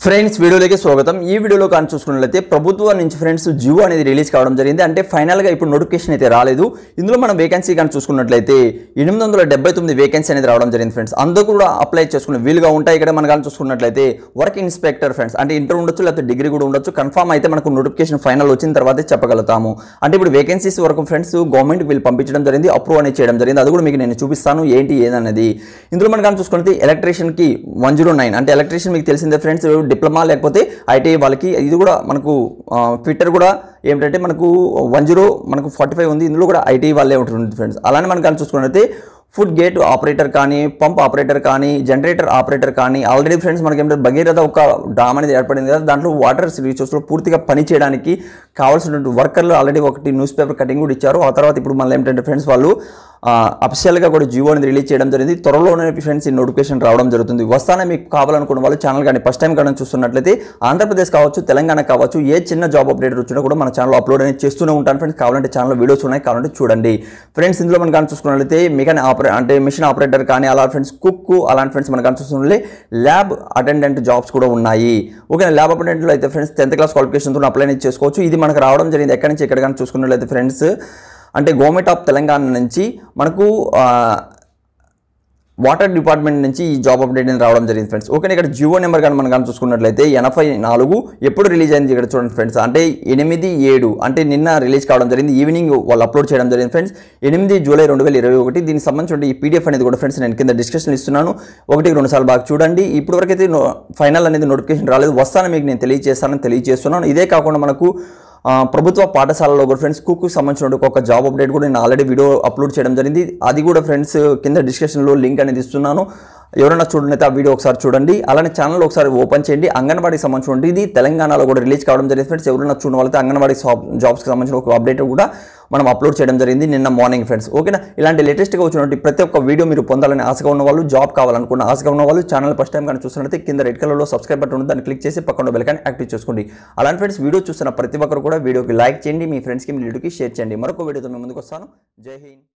friends వీడియోలోకి స్వాగతం ఈ వీడియోలో కానీ చూసుకున్నట్లయితే ప్రభుత్వం నుంచి ఫ్రెండ్స్ జియో అనేది రిలీజ్ కావడం జరిగింది అంటే ఫైనల్గా ఇప్పుడు నోటిఫికేషన్ అయితే రాలేదు ఇందులో మనం వేకెన్సీ కానీ చూసుకున్నట్లయితే ఎనిమిది వందల డెబ్బై తొమ్మిది వేకెన్సీ అనేది రావడం జరిగింది ఫ్రెండ్స్ అందరూ కూడా అప్లై చేసుకునే వీలుగా ఉంటాయి ఇక్కడ మనం కానీ చూసుకున్నట్లయితే వర్క్ ఇన్స్పెక్టర్ ఫ్రెండ్స్ అంటే ఇంటర్ ఉండొచ్చు లేకపోతే డిగ్రీ కూడా ఉండొచ్చు కన్ఫామ్ అయితే మనకు నోటిఫికేషన్ ఫైనల్ వచ్చిన తర్వాతే చెప్పగలుగుతాము అంటే ఇప్పుడు వేకెన్సీస్ వరకు ఫ్రెండ్స్ గవర్నమెంట్ వీళ్ళు పంపించడం జరిగింది అప్రూవ్ అనేది చేయడం జరిగింది అది కూడా మీకు నేను చూపిస్తాను ఏంటి ఏదన్నది ఇందులో మనం కానీ చూసుకుంటే ఎలక్ట్రీషియన్కి వన్ జీరో నైన్ అంటే ఎలక్ట్రీషియన్ మీకు తెలిసిందే ఫ్రెండ్స్ డిప్లొమా లేకపోతే ఐటీఐ వాళ్ళకి ఇది కూడా మనకు ట్విట్టర్ కూడా ఏమిటంటే మనకు వన్ జీరో మనకు ఫార్టీ ఫైవ్ ఉంది ఇందులో కూడా ఐటీఐ వాళ్ళే ఉంటుంది ఫ్రెండ్స్ అలానే మనం కానీ చూసుకున్నట్లయితే ఫుడ్ గేట్ ఆపరేటర్ కానీ పంప్ ఆపరేటర్ కానీ జనరేటర్ ఆపరేటర్ కానీ ఆల్రెడీ ఫ్రెండ్స్ మనకి ఏంటంటే భగీరథ ఒక డామ్ అనేది ఏర్పడింది కదా దాంట్లో వాటర్ రీసోర్స్లో పూర్తిగా పని చేయడానికి కావాల్సినటువంటి వర్కర్లు ఆల్రెడీ ఒకటి న్యూస్ పేపర్ కటింగ్ కూడా ఇచ్చారు ఆ తర్వాత ఇప్పుడు మళ్ళీ ఏంటంటే ఫ్రెండ్స్ వాళ్ళు అఫిషియల్గా కూడా జియో అనేది రిలీజ్ చేయడం జరిగింది త్వరలోనే ఫ్రెండ్స్ ఈ నోటిఫికేషన్ రావడం జరుగుతుంది వస్తానే మీకు కావాలనుకున్న వాళ్ళు ఛానల్ కానీ ఫస్ట్ టైం కానీ చూస్తున్నట్లయితే ఆంధ్రప్రదేశ్ కావచ్చు తెలంగాణ కావచ్చు ఏ చిన్న జాబ్ అప్డేట్ వచ్చినా కూడా మన ఛానల్ అప్లోడ్ అనేది చేస్తూనే ఉంటాను ఫ్రెండ్స్ కావాలంటే ఛానల్ వీడియోస్ ఉన్నాయి కావాలంటే చూడండి ఫ్రెండ్స్ ఇందులో మనం కానీ చూసుకున్నట్లయితే మెకాన్ ఆపరే అంటే మిషన్ ఆపరేటర్ కానీ అలా ఫ్రెండ్స్ కుక్ అలాంటి ఫ్రెండ్స్ మనం కానీ చూసుకున్నట్లయితే ల్యాబ్ అటెండెంట్ జాబ్స్ కూడా ఉన్నాయి ఓకే ల్యాబ్ అటెండెంట్లో అయితే ఫ్రెండ్స్ టెన్త్ క్లాస్ క్వాలిఫికేషన్తో అప్లై అనేది చేసుకోవచ్చు ఇది మనకు రావడం జరిగింది ఎక్కడి నుంచి ఎక్కడ కానీ చూసుకున్నట్లయితే ఫ్రెండ్స్ అంటే గవర్నమెంట్ ఆఫ్ తెలంగాణ నుంచి మనకు ఆ, వాటర్ డిపార్ట్మెంట్ నుంచి ఈ జాబ్ అప్డేట్ అనేది రావడం జరిగింది ఫ్రెండ్స్ ఓకే ఇక్కడ జియో నెంబర్ కానీ మనం కానీ చూసుకున్నట్లయితే ఎనభై నాలుగు ఎప్పుడు రిలీజ్ అయింది ఇక్కడ చూడండి ఫ్రెండ్స్ అంటే ఎనిమిది ఏడు అంటే నిన్న రిలీజ్ కావడం జరిగింది ఈవినింగ్ వాళ్ళు అప్లోడ్ చేయడం జరిగింది ఫ్రెండ్స్ ఎనిమిది జూలై రెండు వేల ఇరవై ఒకటి దీనికి సంబంధించిన ఈ పీడిఎఫ్ అనేది కూడా ఫ్రెండ్స్ నేను కింద డిస్క్రిప్షన్ ఇస్తున్నాను ఒకటి రెండు సార్లు బాగా చూడండి ఇప్పటివరకు అయితే ఫైనల్ అనేది నోటిఫికేషన్ రాలేదు వస్తాను మీకు నేను తెలియజేస్తానని తెలియజేస్తున్నాను ఇదే కాకుండా మనకు ఆ, ప్రభుత్వ పాఠశాలలో కూడా ఫ్రెండ్స్ కుక్కు సంబంధించిన ఒక జాబ్ అప్డేట్ కూడా నేను ఆల్రెడీ వీడియో అప్లోడ్ చేయడం జరిగింది అది కూడా ఫ్రెండ్స్ కింద డిస్క్రిప్షన్లో లింక్ అనేది ఇస్తున్నాను ఎవరైనా చూడండి అయితే ఆ వీడియో ఒకసారి చూడండి అలానే ఛానల్ ఒకసారి ఓపెన్ చేయండి అంగన్వాడీకి సంబంధించిన ఇది తెలంగాణలో కూడా రిలీజ్ కావడం జరిగింది ఫ్రెండ్స్ ఎవరైనా చూడడం వాళ్ళైతే అంగన్వాడీ జాబ్స్కి సంబంధించిన ఒక అప్డేట్ కూడా మనం అప్లోడ్ చేయడం జరిగింది నిన్న మార్నింగ్ ఫ్రెండ్స్ ఓకేనా ఇలాంటి లేటెస్ట్గా వచ్చినటువంటి ప్రతి ఒక్క వీడియో మీరు పొందాలని ఆశగా ఉన్న వాళ్ళు జాబ్ కావాలనుకున్న ఆశగా ఉన్న వాళ్ళు ఛానల్ ఫస్ట్ టైం కానీ చూస్తున్నట్లయితే కింద రెడ్ కలర్లో సబ్స్క్రైబ్ బటన్ ఉంది దాన్ని క్లిక్ చేసి పక్కన బెల్ కానీ యాక్టివ్ చేసుకోండి అలాంటి ఫ్రెండ్స్ వీడియో చూస్తున్న ప్రతి ఒక్కరు కూడా వీడియోకి లైక్ చేయండి మీ ఫ్రెండ్స్కి మీ లీడుకి షేర్ చేయండి మరొక వీడియోతో మేము ముందుకు వస్తాను జై హింద్